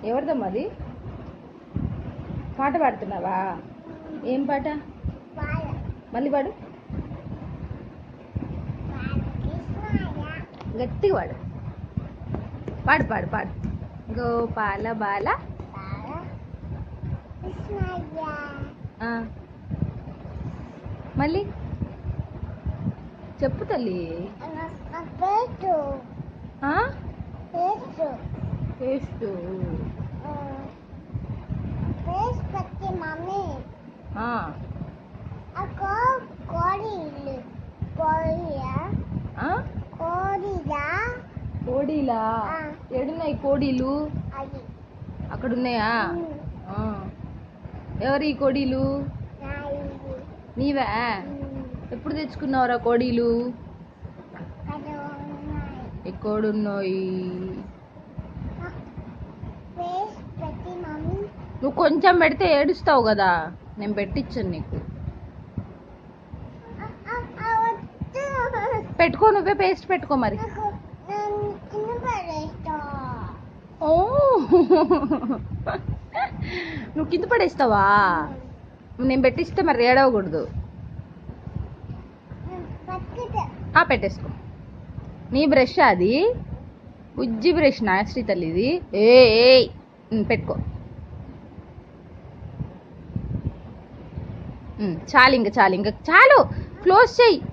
ఎవరిదమ్మా అది పాట పాడుతున్నావా ఏం పాట మళ్ళీ పాడు గట్టిగా పాడు పాడు పాడు పాడు గోపాల బాల ఆ. మళ్ళీ చెప్పు తల్లి ఆ? టేస్ట్ మమ్మీ ఆ. అక్క కోడిలు కోడియా ఆ? కోడిలా కోడీలా ఆ. ఏడున్నాయి కోడీలు అది అక్కడ ఉన్నాయా ఆ. ఎవరి కోడీలు నాలుగు నీవే ఎప్పుడు తెచ్చుకున్నావురా కోడీలు అది ఉన్నాయి ఎక్కడున్నాయి ఫేస్ పెట్టి మమ్మీ నువ్వు కొంచెం పెడితే ఏడుస్తావు కదా నేను పెట్టించాను నీకు పెట్టుకో నువ్వే పేస్ట్ పెట్టుకో మరి నాకు నేను కింద పడేస్తా ఓ నువ్వు కింద పడేస్తావా నేను పెట్టిస్తే మరి ఏడవకూడదు పక్కన ఆ పెట్టేసుకో నీ బ్రష్ అది ఉజ్జి బ్రష్ నా శ్రీతల్లి ఇది ఏ ఏయ్. ఉమ్, పెట్టుకో ఉమ్, చాలు ఇంకా చాలు ఇంకా చాలు క్లోజ్ చెయ్యి